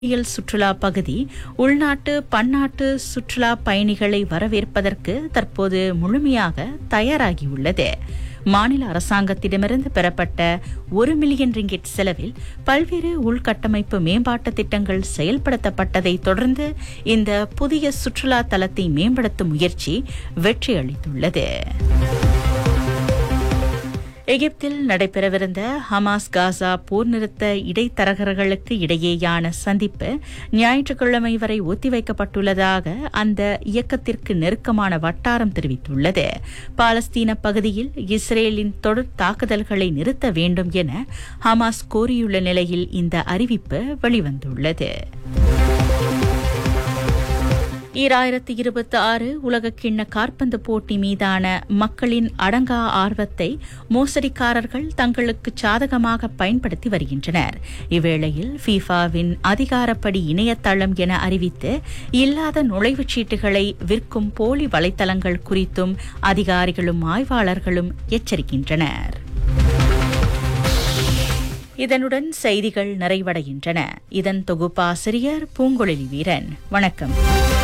இயல் சுற்றுலா பகுதி உள்நாட்டு பன்னாட்டு சுற்றுலா பயணிகளை வரவேற்பதற்கு தற்போது முழுமையாக தயாராகியுள்ளது மாநில அரசாங்கத்திடமிருந்து பெறப்பட்ட ஒரு மில்லியன் ரிங்கிட் செலவில் பல்வேறு உள்கட்டமைப்பு மேம்பாட்டு திட்டங்கள் செயல்படுத்தப்பட்டதை தொடர்ந்து இந்த புதிய சுற்றுலா தலத்தை மேம்படுத்தும் முயற்சி வெற்றியளித்துள்ளது எகிப்தில் நடைபெறவிருந்த ஹமாஸ் காசா போர் நிறுத்த இடைத்தரகர்களுக்கு இடையேயான சந்திப்பு ஞாயிற்றுக்கிழமை வரை ஒத்திவைக்கப்பட்டுள்ளதாக அந்த இயக்கத்திற்கு நெருக்கமான வட்டாரம் தெரிவித்துள்ளது பாலஸ்தீன பகுதியில் இஸ்ரேலின் தொடர் தாக்குதல்களை நிறுத்த வேண்டும் என ஹமாஸ் கோரியுள்ள நிலையில் இந்த அறிவிப்பு வெளிவந்துள்ளது ஈராயிரத்தி இருபத்தி ஆறு உலகக்கிண்ண காற்பந்து போட்டி மீதான மக்களின் அடங்கா ஆர்வத்தை மோசடிக்காரர்கள் தங்களுக்கு சாதகமாக பயன்படுத்தி வருகின்றனர் இவ்வேளையில் ஃபீஃபாவின் அதிகாரப்படி இணையதளம் என அறிவித்து இல்லாத நுழைவுச் சீட்டுகளை விற்கும் போலி வலைத்தளங்கள் குறித்தும் அதிகாரிகளும் ஆய்வாளர்களும் எச்சரிக்கின்றனர் இதனுடன் செய்திகள் நிறைவடைகின்றன இதன் தொகுப்பாசிரியர் பூங்கொழில் வீரன் வணக்கம்